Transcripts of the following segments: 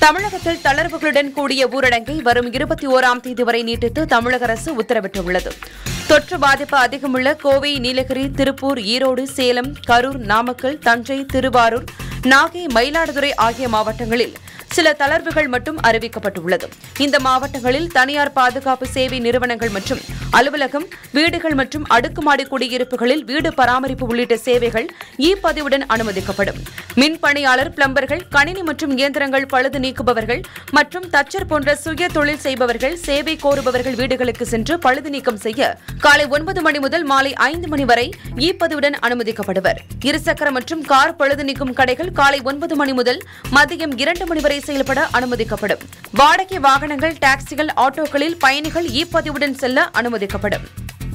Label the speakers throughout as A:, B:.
A: தமிழகத்தில் தளர்வுகளுடன் கூடிய ஊரடங்கை வரும் இருபத்தி ஓராம் தேதி வரை நீட்டித்து தமிழக அரசு உத்தரவிட்டுள்ளது தொற்று பாதிப்பு அதிகமுள்ள கோவை நீலகிரி திருப்பூர் ஈரோடு சேலம் கரூர் நாமக்கல் தஞ்சை திருவாரூர் நாகை மயிலாடுதுறை ஆகிய மாவட்டங்களில் சில தளர்வுகள் மட்டும் அறிவிக்கப்பட்டுள்ளது இந்த மாவட்டங்களில் தனியார் பாதுகாப்பு சேவை நிறுவனங்கள் மற்றும் அலுவலகம் வீடுகள் மற்றும் அடுக்குமாடி குடியிருப்புகளில் வீடு பராமரிப்பு உள்ளிட்ட சேவைகள் இ பதிவுடன் அனுமதிக்கப்படும் மின் பணியாளர் பிளம்பர்கள் கணினி மற்றும் இயந்திரங்கள் பழுது நீக்குபவர்கள் மற்றும் தச்சர் போன்ற சுய தொழில் செய்பவர்கள் சேவை கோருபவர்கள் வீடுகளுக்கு சென்று பழுது நீக்கம் செய்ய காலை ஒன்பது மணி முதல் மாலை ஐந்து மணி வரை இ பதிவுடன் அனுமதிக்கப்படுவர் இருசக்கர மற்றும் கார் பழுது நீக்கும் கடைகள் காலை ஒன்பது மணி முதல் மதியம் இரண்டு மணி வரை செயல்பட அனுமதிக்கப்படும் வாடகை வாகனங்கள் டாக்ஸிகள் ஆட்டோக்களில் பயணிகள் இ பதிவுடன் செல்ல அனுமதிக்கப்படும்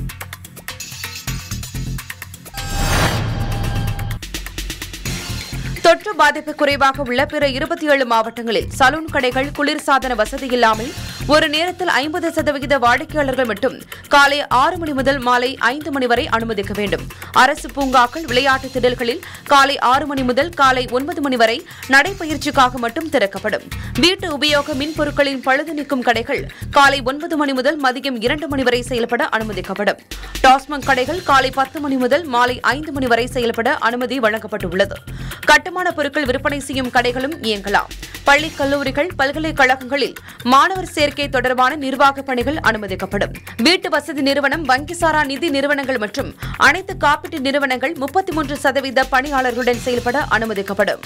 A: தொற்று பாதிப்பு குறைவாக உள்ள பிற இருபத்தி ஏழு மாவட்டங்களில் சலூன் கடைகள் குளிர்சாதன வசதி இல்லாமல் ஒரு நேரத்தில் ஐம்பது சதவிகித வாடிக்கையாளர்கள் மட்டும் காலை ஆறு மணி முதல் மாலை ஐந்து மணி வரை அனுமதிக்க வேண்டும் அரசு பூங்காக்கள் விளையாட்டு திடல்களில் காலை ஆறு மணி முதல் காலை ஒன்பது மணி வரை நடைபயிற்சிக்காக மட்டும் திறக்கப்படும் வீட்டு உபயோக மின் பொருட்களின் பழுது நீக்கும் கடைகள் காலை ஒன்பது மணி முதல் மதியம் இரண்டு மணி வரை செயல்பட அனுமதிக்கப்படும் டாஸ்மாக் கடைகள் காலை பத்து மணி முதல் மாலை ஐந்து மணி வரை செயல்பட அனுமதி வழங்கப்பட்டுள்ளது கட்டுமான பொருட்கள் விற்பனை செய்யும் கடைகளும் இயங்கலாம் பள்ளி கல்லூரிகள் பல்கலைக்கழகங்களில் மாணவர் சேர்க்கை தொடர்பான நிர்வாக பணிகள் அனுமதிக்கப்படும் வீட்டு வசதி நிறுவனம் வங்கிசாரா நிதி நிறுவனங்கள் மற்றும் அனைத்து காப்பீட்டு நிறுவனங்கள் முப்பத்தி மூன்று சதவீத பணியாளர்களுடன் செயல்பட அனுமதிக்கப்படும்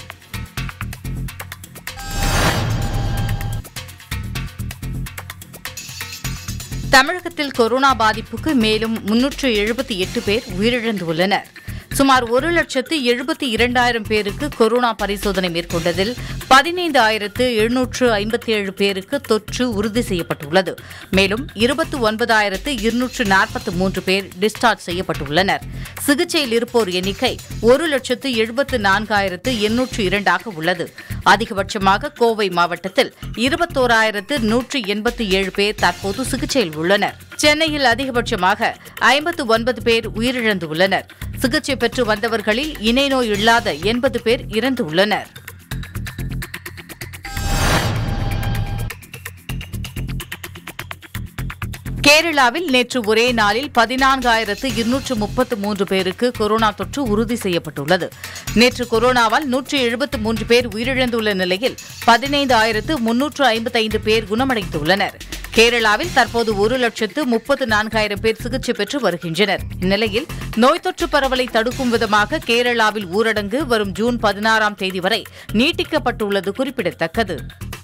B: தமிழகத்தில் கொரோனா பாதிப்புக்கு மேலும் முன்னூற்று எழுபத்தி எட்டு பேர் உயிரிழந்துள்ளனர் சுமார் ஒரு லட்சத்து எழுபத்தி இரண்டாயிரம் பேருக்கு கொரோனா பரிசோதனை மேற்கொண்டதில் பதினைந்து ஆயிரத்து எழுநூற்று ஐம்பத்தி ஏழு பேருக்கு தொற்று உறுதி செய்யப்பட்டுள்ளது மேலும் இருபத்தி ஒன்பதாயிரத்து இருநூற்று நாற்பத்தி மூன்று பேர் டிஸ்சார்ஜ் செய்யப்பட்டுள்ளனர் சிகிச்சையில் இருப்போர் எண்ணிக்கை ஒரு லட்சத்து எழுபத்து நான்காயிரத்து எண்ணூற்று இரண்டாக உள்ளது அதிகபட்சமாக கோவை மாவட்டத்தில் இருபத்தோராயிரத்து நூற்றி எண்பத்தி ஏழு பேர் தற்போது சிகிச்சையில் உள்ளனர் சென்னையில் அதிகபட்சமாக ஐம்பத்து ஒன்பது பேர் உயிரிழந்துள்ளனர் சிகிச்சை பெற்று வந்தவர்களில் இணை நோய் இல்லாத எண்பது பேர் இறந்துள்ளனர் கேரளாவில் நேற்று ஒரே நாளில் பதினான்காயிரத்து இருநூற்று முப்பத்து மூன்று பேருக்கு கொரோனா தொற்று உறுதி செய்யப்பட்டுள்ளது நேற்று கொரோனாவால் நூற்று எழுபத்து மூன்று பேர் உயிரிழந்துள்ள நிலையில் பதினைந்து ஆயிரத்து முன்னூற்று ஐம்பத்தைந்து பேர் குணமடைந்துள்ளனர் கேரளாவில் தற்போது ஒரு லட்சத்து முப்பத்து நான்காயிரம் பேர் சிகிச்சை பெற்று வருகின்றனர் இந்நிலையில் நோய் தொற்று பரவலை தடுக்கும் விதமாக கேரளாவில் ஊரடங்கு வரும் ஜூன் பதினாறாம் தேதி வரை நீட்டிக்கப்பட்டுள்ளது குறிப்பிடத்தக்கது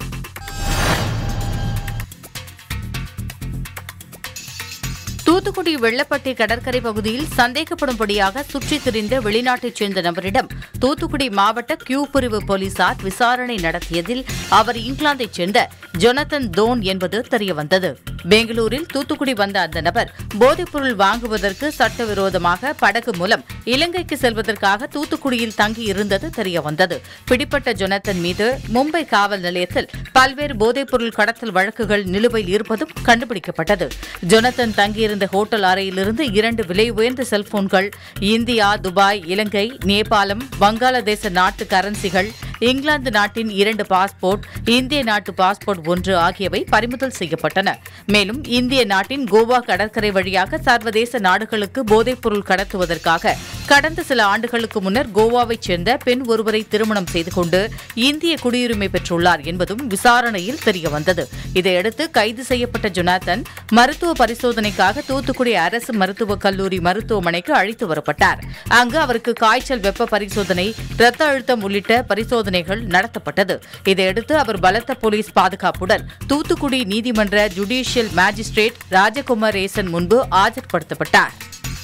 B: தூத்துக்குடி வெள்ளப்பட்டி கடற்கரை பகுதியில் சந்தேகப்படும்படியாக சுற்றித் திரிந்த வெளிநாட்டைச் சேர்ந்த நபரிடம் தூத்துக்குடி மாவட்ட கியூ பிரிவு போலீசார் விசாரணை நடத்தியதில் அவர் இங்கிலாந்தைச் சேர்ந்த ஜொனத்தன் தோன் என்பது தெரியவந்தது பெங்களூரில் தூத்துக்குடி வந்த அந்த நபர் போதைப்பொருள் வாங்குவதற்கு சட்டவிரோதமாக படகு மூலம் இலங்கைக்கு செல்வதற்காக தூத்துக்குடியில் தங்கியிருந்தது தெரியவந்தது பிடிப்பட்ட ஜொனத்தன் மீது மும்பை காவல் நிலையத்தில் பல்வேறு போதைப்பொருள் கடத்தல் வழக்குகள் நிலுவையில் இருப்பதும் கண்டுபிடிக்கப்பட்டது ஜொனத்தன் தங்கியிருந்த ஹோட்டல் அறையிலிருந்து இரண்டு விலை உயர்ந்த செல்போன்கள் இந்தியா துபாய் இலங்கை நேபாளம் வங்காளதேச நாட்டு கரன்சிகள் இங்கிலாந்து நாட்டின் இரண்டு பாஸ்போர்ட் இந்திய நாட்டு பாஸ்போர்ட் ஒன்று ஆகியவை பறிமுதல் செய்யப்பட்டன மேலும் இந்திய நாட்டின் கோவா கடற்கரை வழியாக சர்வதேச நாடுகளுக்கு போதைப்பொருள் கடத்துவதற்காக கடந்த சில ஆண்டுகளுக்கு முன்னர் கோவாவைச் சேர்ந்த பெண் ஒருவரை திருமணம் செய்து கொண்டு இந்திய குடியுரிமை பெற்றுள்ளார் என்பதும் விசாரணையில் தெரியவந்தது இதையடுத்து கைது செய்யப்பட்ட ஜொனாத்தன் மருத்துவ பரிசோதனைக்காக தூத்துக்குடி அரசு மருத்துவக் கல்லூரி மருத்துவமனைக்கு அழைத்து வரப்பட்டார் அங்கு அவருக்கு காய்ச்சல் வெப்ப பரிசோதனை இரத்த அழுத்தம் உள்ளிட்ட பரிசோதனைகள் நடத்தப்பட்டது இதையடுத்து அவர் பலத்த போலீஸ் பாதுகாப்புடன் தூத்துக்குடி நீதிமன்ற ஜுடிஷியல் மேஜிஸ்ட்ரேட் ராஜகுமாரேசன் முன்பு ஆஜர்படுத்தப்பட்டார்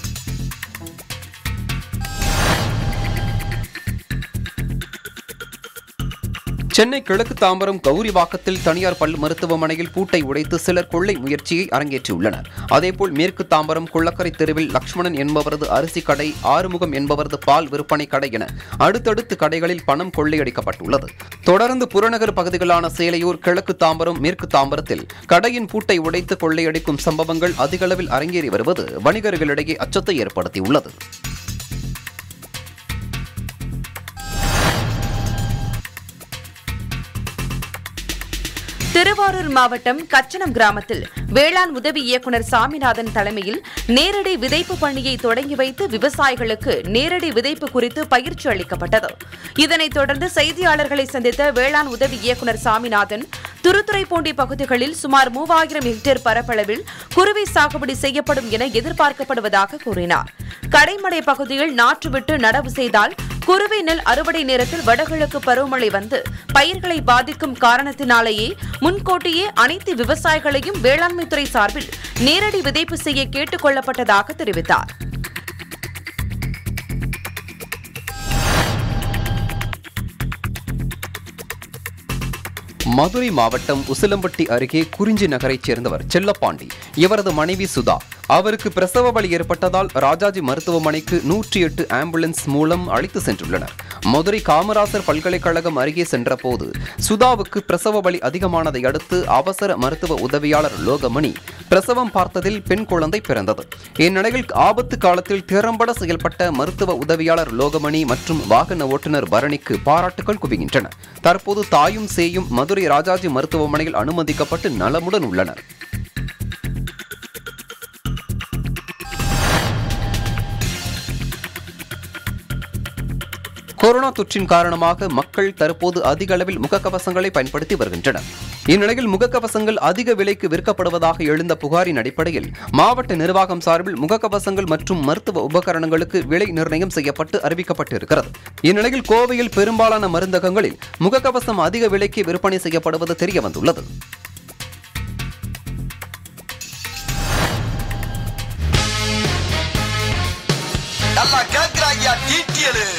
C: சென்னை கிழக்கு தாம்பரம் கௌரிவாக்கத்தில் தனியார் பல் மருத்துவமனையில் பூட்டை உடைத்து சிலர் கொள்ளை முயற்சியை அரங்கேற்றியுள்ளனர் அதேபோல் மேற்கு தாம்பரம் குள்ளக்கரை தெருவில் லக்ஷ்மணன் என்பவரது அரிசி கடை ஆறுமுகம் என்பவரது பால் விற்பனை கடை என அடுத்தடுத்து கடைகளில் பணம் கொள்ளையடிக்கப்பட்டுள்ளது தொடர்ந்து புறநகர் பகுதிகளான சேலையூர் கிழக்கு தாம்பரம் மேற்கு தாம்பரத்தில் கடையின் பூட்டை உடைத்து கொள்ளையடிக்கும் சம்பவங்கள் அதிகளவில் அரங்கேறி வருவது வணிகர்களிடையே அச்சத்தை ஏற்படுத்தியுள்ளது
A: திருவாரூர் மாவட்டம் கச்சனம் கிராமத்தில் வேளாண் உதவி இயக்குநர் சாமிநாதன் தலைமையில் நேரடி விதைப்பு பணியை தொடங்கி வைத்து விவசாயிகளுக்கு நேரடி விதைப்பு குறித்து பயிற்சி அளிக்கப்பட்டது இதனைத் தொடர்ந்து செய்தியாளர்களை சந்தித்த வேளாண் உதவி இயக்குநர் சாமிநாதன் துருத்துறைப்பூண்டி பகுதிகளில் சுமார் மூவாயிரம் ஹெக்டேர் பரப்பளவில் குருவி சாகுபடி செய்யப்படும் என எதிர்பார்க்கப்படுவதாக கூறினார் கடைமடை பகுதியில் நாற்று விட்டு நடவு செய்தால் குருவி நெல் அறுவடை நேரத்தில் வடகிழக்கு பருவமழை வந்து பயிர்களை பாதிக்கும் காரணத்தினாலேயே முன்கூட்டியே அனைத்து விவசாயிகளையும் வேளாண்மைத்துறை சார்பில் நேரடி விதைப்பு செய்ய கேட்டுக் கொள்ளப்பட்டதாக தெரிவித்தார்
C: மதுரை மாவட்டம் உசிலம்பட்டி அருகே குறிஞ்சி நகரைச் சேர்ந்தவர் செல்லப்பாண்டி இவரது மனைவி சுதா அவருக்கு பிரசவ வலி ஏற்பட்டதால் ராஜாஜி மருத்துவமனைக்கு நூற்றி எட்டு ஆம்புலன்ஸ் மூலம் அழைத்து சென்றுள்ளனர் மதுரை காமராசர் பல்கலைக்கழகம் அருகே சென்றபோது சுதாவுக்கு பிரசவ வலி அதிகமானதை அடுத்து அவசர மருத்துவ உதவியாளர் லோகமணி பிரசவம் பார்த்ததில் பெண் குழந்தை பிறந்தது இந்நிலையில் ஆபத்து காலத்தில் திறம்பட செயல்பட்ட மருத்துவ உதவியாளர் லோகமணி மற்றும் வாகன ஓட்டுநர் பரணிக்கு பாராட்டுகள் குவிகின்றன தற்போது தாயும் சேயும் மதுரை ராஜாஜி மருத்துவமனையில் அனுமதிக்கப்பட்டு நலமுடன் உள்ளனர் கொரோனா தொற்றின் காரணமாக மக்கள் தற்போது அதிக அளவில் முகக்கவசங்களை பயன்படுத்தி வருகின்றனர் இந்நிலையில் முகக்கவசங்கள் அதிக விலைக்கு விற்கப்படுவதாக எழுந்த புகாரின் அடிப்படையில் மாவட்ட நிர்வாகம் சார்பில் முகக்கவசங்கள் மற்றும் மருத்துவ உபகரணங்களுக்கு விலை நிர்ணயம் செய்யப்பட்டு அறிவிக்கப்பட்டிருக்கிறது இந்நிலையில் கோவையில் பெரும்பாலான மருந்தகங்களில் முகக்கவசம் அதிக விலைக்கு விற்பனை செய்யப்படுவது தெரியவந்துள்ளது
D: நல்லா கேட்கிறாய்யா டீட்டியலு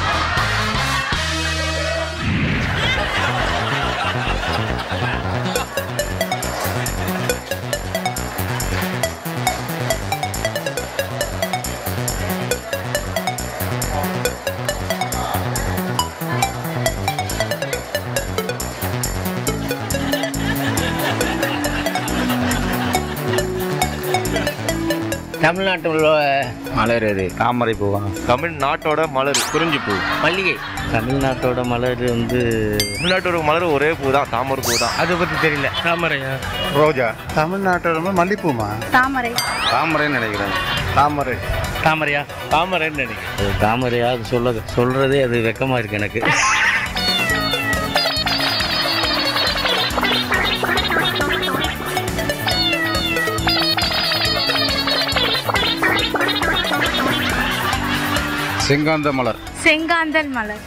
E: தமிழ்நாட்டில் உள்ள மலர் அது தாமரை பூவா
F: தமிழ்நாட்டோட மலர் குறிஞ்சி பூ
E: மல்லிகை தமிழ்நாட்டோட மலர் வந்து
F: தமிழ்நாட்டோட மலர் ஒரே பூ தான் தாமரை பூ தான்
E: அதை பற்றி தெரியல தாமரையா
F: ரோஜா
G: தமிழ்நாட்டோட மல்லிப்பூமா
H: தாமரை
F: தாமரைன்னு நினைக்கிறேன்
E: தாமரை தாமரையா தாமரைன்னு நினைக்கிறேன் அது தாமரையா அது சொல்ல சொல்கிறதே அது வெக்கமாக இருக்கு எனக்கு
G: செங்காந்த மலர்
H: செங்காந்தல் மலர்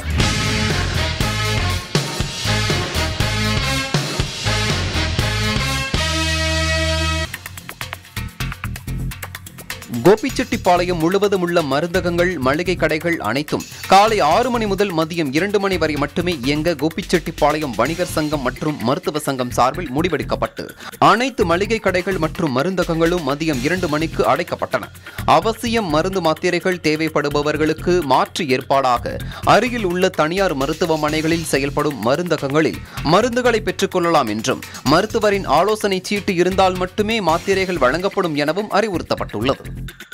C: கோபிச்செட்டிப்பாளையம் முழுவதும் உள்ள மருந்தகங்கள் மளிகை கடைகள் அனைத்தும் காலை ஆறு மணி முதல் மதியம் இரண்டு மணி வரை மட்டுமே இயங்க கோபிச்செட்டிப்பாளையம் வணிகர் சங்கம் மற்றும் மருத்துவ சங்கம் சார்பில் முடிவெடுக்கப்பட்டு அனைத்து மளிகை கடைகள் மற்றும் மருந்தகங்களும் மதியம் இரண்டு மணிக்கு அடைக்கப்பட்டன அவசியம் மருந்து மாத்திரைகள் தேவைப்படுபவர்களுக்கு மாற்று ஏற்பாடாக அருகில் உள்ள தனியார் மருத்துவமனைகளில் செயல்படும் மருந்தகங்களில் மருந்துகளை பெற்றுக்கொள்ளலாம் என்றும் மருத்துவரின் ஆலோசனை சீட்டு இருந்தால் மட்டுமே மாத்திரைகள் வழங்கப்படும் எனவும் அறிவுறுத்தப்பட்டுள்ளது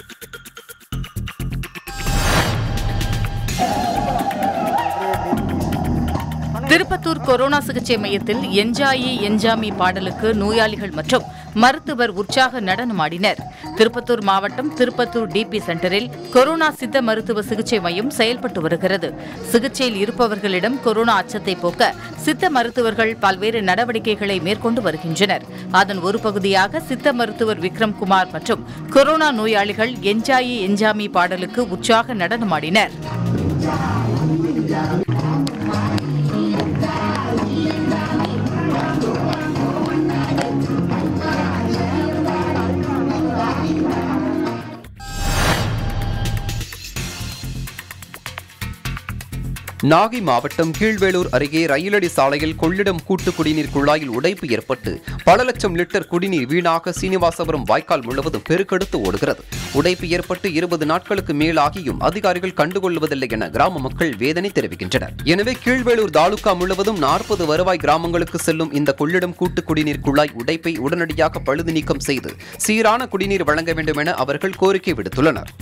B: திருப்பத்தூர் கொரோனா சிகிச்சை மையத்தில் என்ஜாயி என்ஜாமி பாடலுக்கு நோயாளிகள் மற்றும் மருத்துவர் உற்சாக நடனமாடினர் திருப்பத்தூர் மாவட்டம் திருப்பத்தூர் டிபி சென்டரில் கொரோனா சித்த மருத்துவ சிகிச்சை மையம் செயல்பட்டு வருகிறது சிகிச்சையில் இருப்பவர்களிடம் கொரோனா அச்சத்தை போக்க சித்த மருத்துவர்கள் பல்வேறு நடவடிக்கைகளை மேற்கொண்டு வருகின்றனர் அதன் ஒரு பகுதியாக சித்த மருத்துவர் விக்ரம் குமார் மற்றும் கொரோனா நோயாளிகள் என்ஜாயி என்ஜாமி பாடலுக்கு உற்சாக நடனமாடினர்
C: நாகை மாவட்டம் கீழ்வேளூர் அருகே ரயிலடி சாலையில் கொள்ளிடம் கூட்டு குடிநீர் குழாயில் உடைப்பு ஏற்பட்டு பல லட்சம் லிட்டர் குடிநீர் வீணாக சீனிவாசபுரம் வாய்க்கால் முழுவதும் பெருக்கெடுத்து ஓடுகிறது உடைப்பு ஏற்பட்டு இருபது நாட்களுக்கு மேலாகியும் அதிகாரிகள் கண்டுகொள்வதில்லை என கிராம மக்கள் வேதனை தெரிவிக்கின்றனர் எனவே கீழ்வேளூர் தாலுகா முழுவதும் நாற்பது வருவாய் கிராமங்களுக்கு செல்லும் இந்த கொள்ளிடம் கூட்டு குடிநீர் குழாய் உடைப்பை உடனடியாக பழுது நீக்கம் செய்து சீரான குடிநீர் வழங்க வேண்டும் என அவர்கள் கோரிக்கை விடுத்துள்ளனர்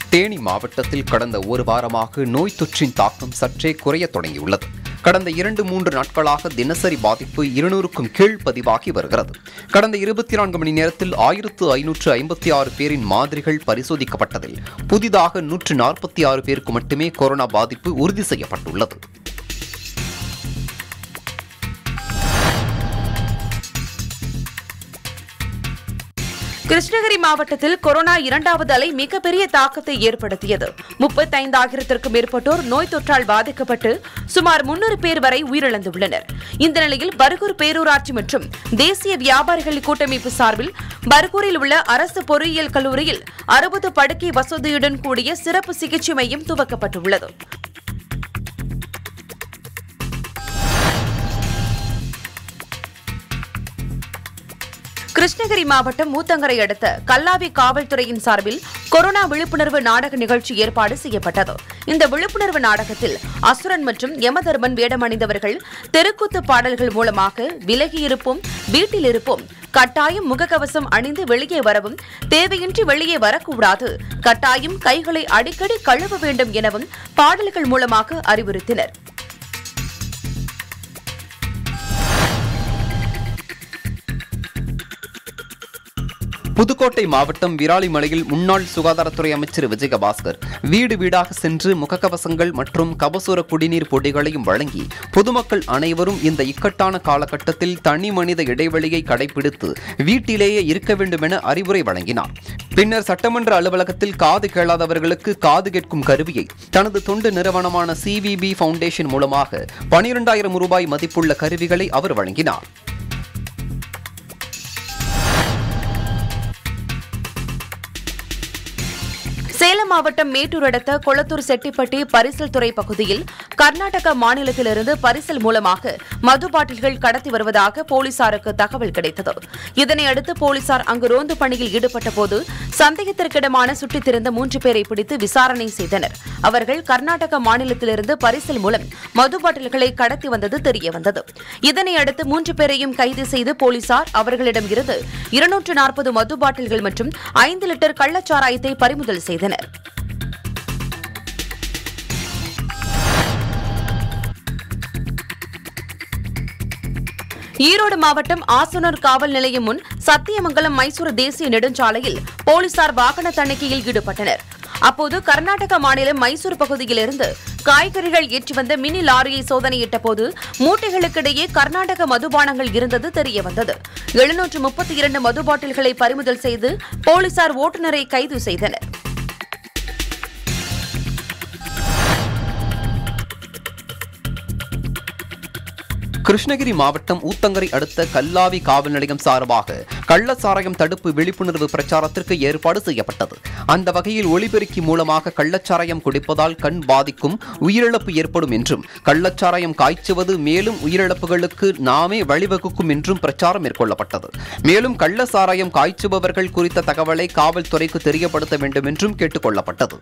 C: தேனி மாவட்டத்தில் கடந்த ஒரு வாரமாக நோய் தொற்றின் தாக்கம் சற்றே குறையத் தொடங்கியுள்ளது கடந்த இரண்டு மூன்று நாட்களாக தினசரி பாதிப்பு இருநூறுக்கும் கீழ் பதிவாகி வருகிறது கடந்த இருபத்தி நான்கு மணி நேரத்தில் ஆயிரத்து ஐநூற்று ஐம்பத்தி ஆறு பேரின் மாதிரிகள் பரிசோதிக்கப்பட்டதில் புதிதாக நூற்று நாற்பத்தி ஆறு பேருக்கு மட்டுமே கொரோனா பாதிப்பு உறுதி செய்யப்பட்டுள்ளது
A: கிருஷ்ணகிரி மாவட்டத்தில் கொரோனா இரண்டாவது அலை மிகப்பெரிய தாக்கத்தை ஏற்படுத்தியது முப்பத்தைந்தாயிரத்திற்கும் மேற்பட்டோர் நோய் தொற்றால் பாதிக்கப்பட்டு சுமார் முன்னூறு பேர் வரை உயிரிழந்துள்ளனர் இந்த நிலையில் பர்கூர் பேரூராட்சி மற்றும் தேசிய வியாபாரிகள் கூட்டமைப்பு சார்பில் பர்கூரில் உள்ள அரசு பொறியியல் கல்லூரியில் அறுபது படுக்கை வசதியுடன் கூடிய சிறப்பு சிகிச்சை மையம் துவக்கப்பட்டுள்ளது கிருஷ்ணகிரி மாவட்டம் மூத்தங்கரை அடுத்த கல்லாவி காவல்துறையின் சார்பில் கொரோனா விழிப்புணர்வு நாடக நிகழ்ச்சி ஏற்பாடு செய்யப்பட்டது இந்த விழிப்புணர்வு நாடகத்தில் அசுரன் மற்றும் யமதர்மன் வேடமணிந்தவர்கள் தெருக்கூத்து பாடல்கள் மூலமாக விலகி இருப்போம் வீட்டில் இருப்போம் கட்டாயம் முகக்கவசம் அணிந்து வெளியே வரவும் தேவையின்றி வெளியே வரக்கூடாது கட்டாயம் கைகளை அடிக்கடி கழுவ வேண்டும் எனவும் பாடல்கள் மூலமாக அறிவுறுத்தினர்
C: புதுக்கோட்டை மாவட்டம் விராலிமலையில் முன்னாள் சுகாதாரத்துறை அமைச்சர் விஜயபாஸ்கர் வீடு வீடாக சென்று முகக்கவசங்கள் மற்றும் கபசுர குடிநீர் பொடிகளையும் வழங்கி பொதுமக்கள் அனைவரும் இந்த இக்கட்டான காலகட்டத்தில் தனி மனித இடைவெளியை கடைபிடித்து வீட்டிலேயே இருக்க வேண்டும் என அறிவுரை வழங்கினார் பின்னர் சட்டமன்ற அலுவலகத்தில் காது கேளாதவர்களுக்கு காது கேட்கும் கருவியை தனது தொண்டு நிறுவனமான சிவிபி ஃபவுண்டேஷன் மூலமாக பனிரெண்டாயிரம் ரூபாய் மதிப்புள்ள கருவிகளை அவர் வழங்கினார்
A: சேலம் மாவட்டம் மேட்டூர் அடுத்த கொளத்தூர் செட்டிப்பட்டி பரிசல் துறை பகுதியில் கர்நாடக மாநிலத்திலிருந்து பரிசல் மூலமாக மது பாட்டில்கள் கடத்தி வருவதாக போலீசாருக்கு தகவல் கிடைத்தது இதனையடுத்து போலீசார் அங்கு ரோந்து பணியில் ஈடுபட்ட போது சந்தேகத்திற்கிடமான சுற்றித் திரிந்த மூன்று பேரை பிடித்து விசாரணை செய்தனர் அவர்கள் கர்நாடக மாநிலத்திலிருந்து பரிசல் மூலம் மது பாட்டில்களை கடத்தி வந்தது தெரியவந்தது இதனையடுத்து மூன்று பேரையும் கைது செய்து போலீசார் அவர்களிடம் இருந்து இருநூற்று நாற்பது மது பாட்டில்கள் மற்றும் ஐந்து லிட்டர் கள்ளச்சாராயத்தை பறிமுதல் செய்தனர் ஈரோடு மாவட்டம் ஆசனூர் காவல் நிலையம் முன் சத்தியமங்கலம் மைசூர் தேசிய நெடுஞ்சாலையில் போலீசார் வாகன தணிக்கையில் ஈடுபட்டனர் அப்போது கர்நாடக மாநிலம் மைசூர் பகுதியிலிருந்து காய்கறிகள் ஏற்றி வந்த மினி லாரியை சோதனையிட்ட போது மூட்டைகளுக்கிடையே கர்நாடக மதுபானங்கள் இருந்தது தெரியவந்தது எழுநூற்று முப்பத்தி இரண்டு மது பாட்டில்களை பறிமுதல் செய்து போலீசார் ஓட்டுநரை கைது செய்தனர்
C: கிருஷ்ணகிரி மாவட்டம் ஊத்தங்கரை அடுத்த கல்லாவி காவல் நிலையம் சார்பாக கள்ளச்சாராயம் தடுப்பு விழிப்புணர்வு பிரச்சாரத்திற்கு ஏற்பாடு செய்யப்பட்டது அந்த வகையில் ஒலிபெருக்கி மூலமாக கள்ளச்சாராயம் குடிப்பதால் கண் பாதிக்கும் உயிரிழப்பு ஏற்படும் என்றும் கள்ளச்சாராயம் காய்ச்சுவது மேலும் உயிரிழப்புகளுக்கு நாமே வழிவகுக்கும் என்றும் பிரச்சாரம் மேற்கொள்ளப்பட்டது மேலும் கள்ள சாராயம் காய்ச்சுபவர்கள் குறித்த தகவலை காவல்துறைக்கு தெரியப்படுத்த வேண்டும் என்றும் கேட்டுக் கொள்ளப்பட்டது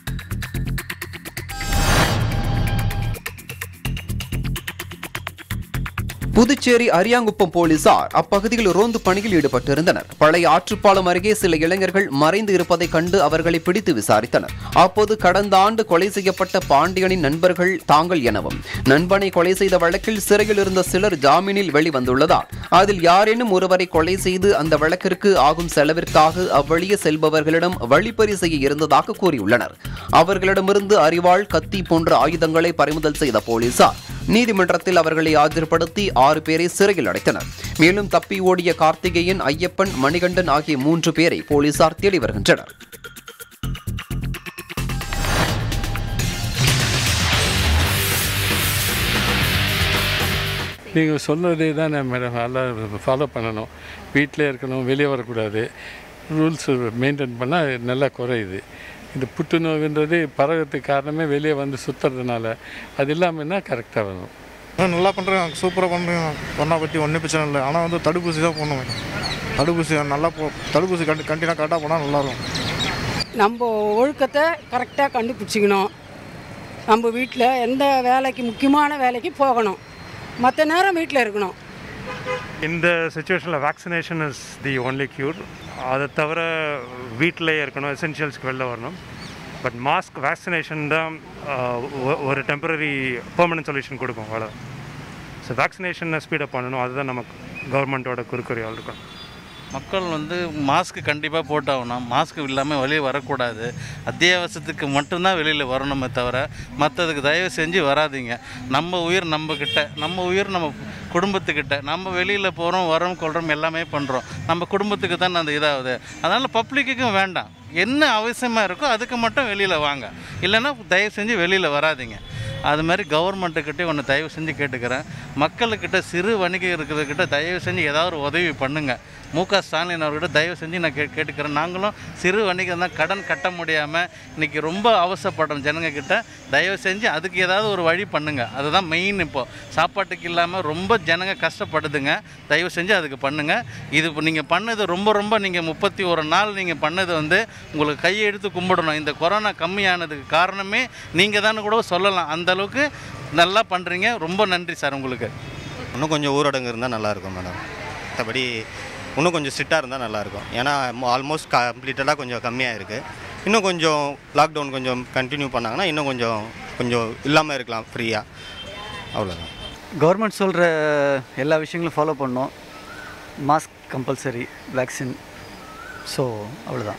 C: புதுச்சேரி அரியாங்குப்பம் போலீசார் அப்பகுதியில் ரோந்து பணியில் ஈடுபட்டிருந்தனர் பழைய ஆற்றுப்பாலம் அருகே சில இளைஞர்கள் மறைந்து இருப்பதைக் கண்டு அவர்களை பிடித்து விசாரித்தனர் அப்போது கடந்த ஆண்டு கொலை செய்யப்பட்ட பாண்டியனின் நண்பர்கள் தாங்கள் எனவும் நண்பனை கொலை செய்த வழக்கில் சிறையில் இருந்த சிலர் ஜாமீனில் வெளிவந்துள்ளதால் அதில் யாரேனும் ஒருவரை கொலை செய்து அந்த வழக்கிற்கு ஆகும் செலவிற்காக அவ்வழியே செல்பவர்களிடம் வழிப்பறி செய்ய இருந்ததாக கூறியுள்ளனர் அவர்களிடமிருந்து அரிவாள் கத்தி போன்ற ஆயுதங்களை பறிமுதல் செய்த போலீசார் நீதிமன்றத்தில் அவர்களை ஆஜர்படுத்தி ஆறு பேரை சிறையில் அடைத்தனர் மேலும் தப்பி ஓடிய கார்த்திகேயன் ஐயப்பன் மணிகண்டன் ஆகிய மூன்று பேரை போலீசார் தேடி வருகின்றனர்
H: நீங்கள் சொன்னதே தான் நான் மேடம் எல்லாம் ஃபாலோ பண்ணணும் வீட்டிலே இருக்கணும் வெளியே வரக்கூடாது ரூல்ஸ் மெயின்டைன் பண்ணால் நல்லா குறையுது இந்த புற்றுநோய்ன்றது பரவத்துக்கு காரணமே வெளியே வந்து சுற்றுறதுனால அது இல்லாமல்னா கரெக்டாக வரும்
I: ஆ, நல்லா பண்ணுறேன் சூப்பராக பண்ணுறேன் கொரோனா பற்றி ஒன்றும் பிரச்சனை இல்லை ஆனால் வந்து தடுப்பூசி தான் போடணும் தடுப்பூசி நல்லா போ தடுப்பூசி கண்டி கண்டினியூ கரெக்டாக போனால் நல்லாயிருக்கும்
J: நம்ம ஒழுக்கத்தை கரெக்டாக கண்டுபிடிச்சிக்கணும் நம்ம வீட்டில் எந்த வேலைக்கு முக்கியமான வேலைக்கு போகணும் மற்ற நேரம் வீட்டில் இருக்கணும்
K: இந்த சுச்சுவேஷனில் vaccination is the only cure அதை தவிர வீட்டிலே இருக்கணும் எசென்ஷியல்ஸ்க்கு வெளில வரணும் பட் மாஸ்க் வேக்சினேஷன் தான் ஆஹ், ஒ- ஒரு டெம்பரரி பெர்மனன்ட் சொல்யூஷன் கொடுக்கும் அவ்வளோ ஸோ வேக்சினேஷனை ஸ்பீடப் பண்ணணும் அதுதான் நமக்கு கவர்மெண்ட்டோட குறிக்கோள் இருக்கும்
E: மக்கள் வந்து மாஸ்க் கண்டிப்பாக போட்டாகணும் மாஸ்க் இல்லாமல் வெளியே வரக்கூடாது அத்தியாவசியத்துக்கு மட்டும்தான் வெளியில் வரணுமே தவிர மற்றதுக்கு தயவு செஞ்சு வராதீங்க நம்ம உயிர் நம்ம கிட்ட நம்ம உயிர் நம்ம குடும்பத்துக்கிட்ட நம்ம வெளியில் போகிறோம் வரோம் கொள்கிறோம் எல்லாமே பண்ணுறோம் நம்ம குடும்பத்துக்கு தான் அந்த இதாகுது அதனால் பப்ளிக்குக்கும் வேண்டாம் என்ன அவசியமாக இருக்கோ அதுக்கு மட்டும் வெளியில் வாங்க இல்லைன்னா தயவு செஞ்சு வெளியில் வராதீங்க அது மாதிரி கவர்மெண்ட்டுக்கிட்டே ஒன்று தயவு செஞ்சு கேட்டுக்கிறேன் மக்களுக்கிட்ட சிறு வணிகம் இருக்கிறதுக்கிட்ட தயவு செஞ்சு ஏதாவது ஒரு உதவி பண்ணுங்கள் மு க ஸ்டாலின் அவர்கிட்ட தயவு செஞ்சு நான் கே கேட்டுக்கிறேன் நாங்களும் சிறு வணிகம் தான் கடன் கட்ட முடியாமல் இன்றைக்கி ரொம்ப அவசரப்படுறோம் ஜனங்க கிட்ட தயவு செஞ்சு அதுக்கு ஏதாவது ஒரு வழி பண்ணுங்கள் அதுதான் மெயின் இப்போது சாப்பாட்டுக்கு இல்லாமல் ரொம்ப ஜனங்க கஷ்டப்படுதுங்க தயவு செஞ்சு அதுக்கு பண்ணுங்கள் இது இப்போ நீங்கள் பண்ணது ரொம்ப ரொம்ப நீங்கள் முப்பத்தி ஒரு நாள் நீங்கள் பண்ணது வந்து உங்களுக்கு கையை எடுத்து கும்பிடணும் இந்த கொரோனா கம்மியானதுக்கு காரணமே நீங்கள் தானே கூட சொல்லலாம் அந்த அளவுக்கு நல்லா பண்ணுறீங்க ரொம்ப நன்றி சார் உங்களுக்கு
L: இன்னும் கொஞ்சம் ஊரடங்கு இருந்தால் நல்லாயிருக்கும் மேடம் மற்றபடி இன்னும் கொஞ்சம் ஸ்ட்ரிக்டாக இருந்தால் நல்லாயிருக்கும் ஏன்னா ஆல்மோஸ்ட் கம்ப்ளீட்டடாக கொஞ்சம் கம்மியாக இருக்குது இன்னும் கொஞ்சம் லாக்டவுன் கொஞ்சம் கண்டினியூ பண்ணாங்கன்னா இன்னும் கொஞ்சம் கொஞ்சம் இல்லாமல் இருக்கலாம் ஃப்ரீயாக அவ்வளோதான்
M: கவர்மெண்ட் சொல்கிற எல்லா விஷயங்களும் ஃபாலோ பண்ணோம் மாஸ்க் கம்பல்சரி வேக்சின் ஸோ அவ்வளோதான்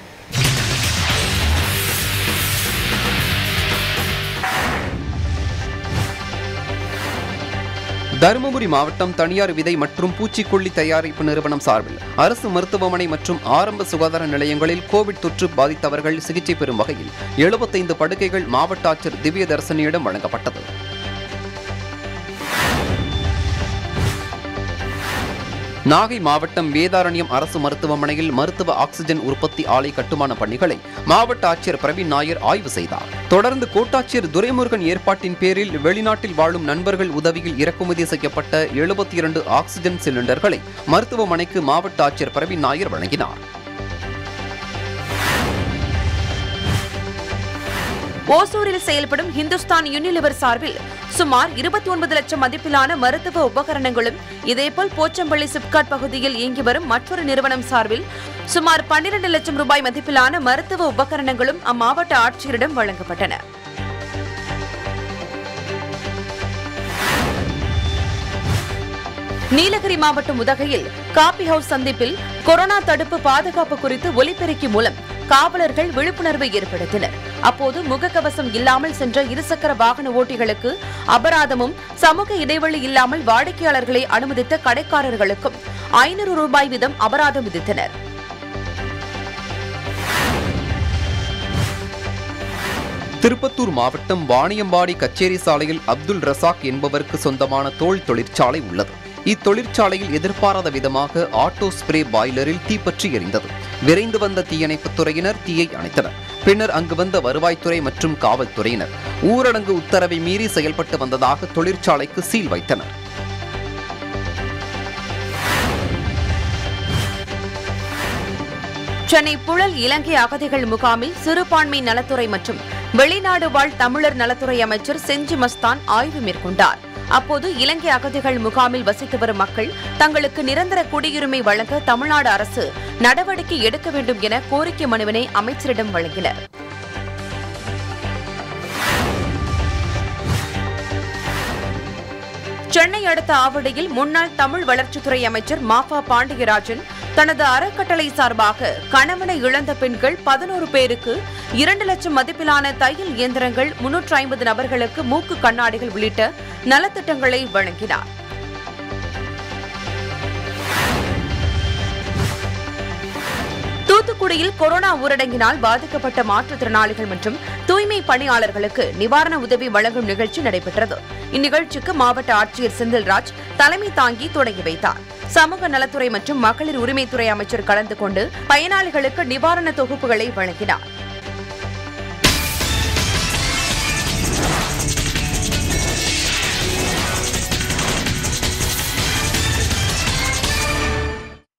C: தருமபுரி மாவட்டம் தனியார் விதை மற்றும் பூச்சிக்கொல்லி தயாரிப்பு நிறுவனம் சார்பில் அரசு மருத்துவமனை மற்றும் ஆரம்ப சுகாதார நிலையங்களில் கோவிட் தொற்று பாதித்தவர்கள் சிகிச்சை பெறும் வகையில் எழுபத்தைந்து படுக்கைகள் மாவட்ட ஆட்சியர் திவ்ய தர்சனியிடம் வழங்கப்பட்டது நாகை மாவட்டம் வேதாரண்யம் அரசு மருத்துவமனையில் மருத்துவ ஆக்சிஜன் உற்பத்தி ஆலை கட்டுமான பணிகளை மாவட்ட ஆட்சியர் பிரவீன் நாயர் ஆய்வு செய்தார் தொடர்ந்து கோட்டாட்சியர் துரைமுருகன் ஏற்பாட்டின் பேரில் வெளிநாட்டில் வாழும் நண்பர்கள் உதவியில் இறக்குமதி செய்யப்பட்ட எழுபத்தி இரண்டு ஆக்சிஜன் சிலிண்டர்களை மருத்துவமனைக்கு மாவட்ட ஆட்சியர் பிரவீன் நாயர் வழங்கினார்
A: ஓசூரில் செயல்படும் ஹிந்துஸ்தான் யூனிலிவர் சார்பில் சுமார் இருபத்தி ஒன்பது லட்சம் மதிப்பிலான மருத்துவ உபகரணங்களும் இதேபோல் போச்சம்பள்ளி சிப்காட் பகுதியில் இயங்கி வரும் மற்றொரு நிறுவனம் சார்பில் சுமார் பன்னிரண்டு லட்சம் ரூபாய் மதிப்பிலான மருத்துவ உபகரணங்களும் அம்மாவட்ட ஆட்சியரிடம் வழங்கப்பட்டன நீலகிரி மாவட்டம் உதகையில் காபி ஹவுஸ் சந்திப்பில் கொரோனா தடுப்பு பாதுகாப்பு குறித்து ஒலிபெருக்கி மூலம் காவலர்கள் விழிப்புணர்வை ஏற்படுத்தினர் அப்போது முகக்கவசம் இல்லாமல் சென்ற இருசக்கர வாகன ஓட்டிகளுக்கு அபராதமும் சமூக இடைவெளி இல்லாமல் வாடிக்கையாளர்களை அனுமதித்த கடைக்காரர்களுக்கும் ஐநூறு ரூபாய் வீதம் அபராதம் விதித்தனர்
C: திருப்பத்தூர் மாவட்டம் வாணியம்பாடி கச்சேரி சாலையில் அப்துல் ரசாக் என்பவருக்கு சொந்தமான தோல் தொழிற்சாலை உள்ளது இத்தொழிற்சாலையில் எதிர்பாராத விதமாக ஆட்டோ ஸ்ப்ரே பாய்லரில் தீப்பற்றி எரிந்தது விரைந்து வந்த தீயணைப்புத் துறையினர் தீயை அணைத்தனர் பின்னர் அங்கு வந்த வருவாய்த்துறை மற்றும் காவல்துறையினர் ஊரடங்கு உத்தரவை மீறி செயல்பட்டு வந்ததாக தொழிற்சாலைக்கு சீல் வைத்தனர்
A: சென்னை புழல் இலங்கை அகதிகள் முகாமில் சிறுபான்மை நலத்துறை மற்றும் வெளிநாடு வாழ் தமிழர் நலத்துறை அமைச்சர் செஞ்சி மஸ்தான் ஆய்வு மேற்கொண்டார் அப்போது இலங்கை அகதிகள் முகாமில் வசித்து வரும் மக்கள் தங்களுக்கு நிரந்தர குடியுரிமை வழங்க தமிழ்நாடு அரசு நடவடிக்கை எடுக்க வேண்டும் என கோரிக்கை மனுவினை அமைச்சரிடம் வழங்கினர் சென்னை அடுத்த ஆவடியில் முன்னாள் தமிழ் வளர்ச்சித்துறை அமைச்சர் மாஃபா பாண்டியராஜன் தனது அறக்கட்டளை சார்பாக கணவனை இழந்த பெண்கள் பதினோரு பேருக்கு இரண்டு லட்சம் மதிப்பிலான தையல் இயந்திரங்கள் முன்னூற்று ஐம்பது நபர்களுக்கு மூக்கு கண்ணாடிகள் உள்ளிட்ட நலத்திட்டங்களை வழங்கினார் தூத்துக்குடியில் கொரோனா ஊரடங்கினால் பாதிக்கப்பட்ட மாற்றுத்திறனாளிகள் மற்றும் தூய்மை பணியாளர்களுக்கு நிவாரண உதவி வழங்கும் நிகழ்ச்சி நடைபெற்றது இந்நிகழ்ச்சிக்கு மாவட்ட ஆட்சியர் செந்தில்ராஜ் தலைமை தாங்கி தொடங்கி வைத்தார் சமூக நலத்துறை மற்றும் மகளிர் உரிமைத்துறை அமைச்சர் கலந்து கொண்டு பயனாளிகளுக்கு நிவாரண தொகுப்புகளை வழங்கினார்